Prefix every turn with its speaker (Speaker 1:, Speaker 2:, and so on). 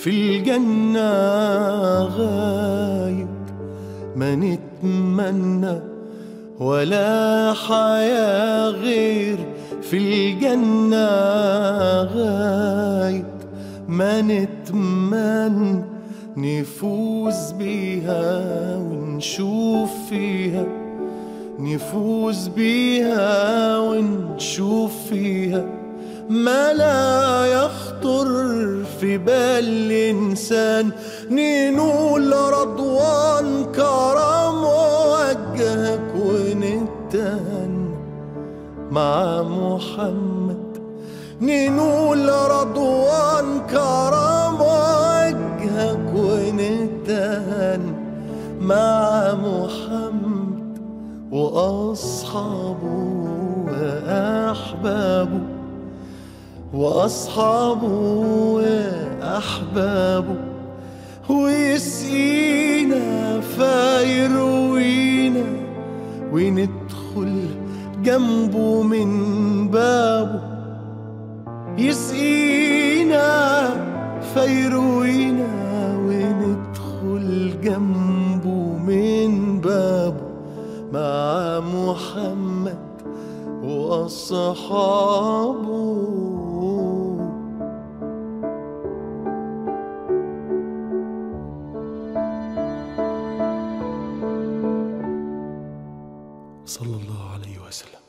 Speaker 1: في الجنة غايب ما نتمنى ولا حياة غير في الجنة غايب ما نتمنى نفوز بيها ونشوف فيها نفوز بيها ونشوف فيها ما لا يخطر في بال الإنسان ننول رضوان كرم وجهك ونتهن مع محمد ننول رضوان كرم وجهك ونتهن مع محمد وأصحابه وأحبابه وأصحابه وأحبابه ويسقينا فيروينا وندخل جنبه من بابه يسقينا فيروينا وندخل جنبه من بابه مع محمد وأصحابه صلى الله عليه وسلم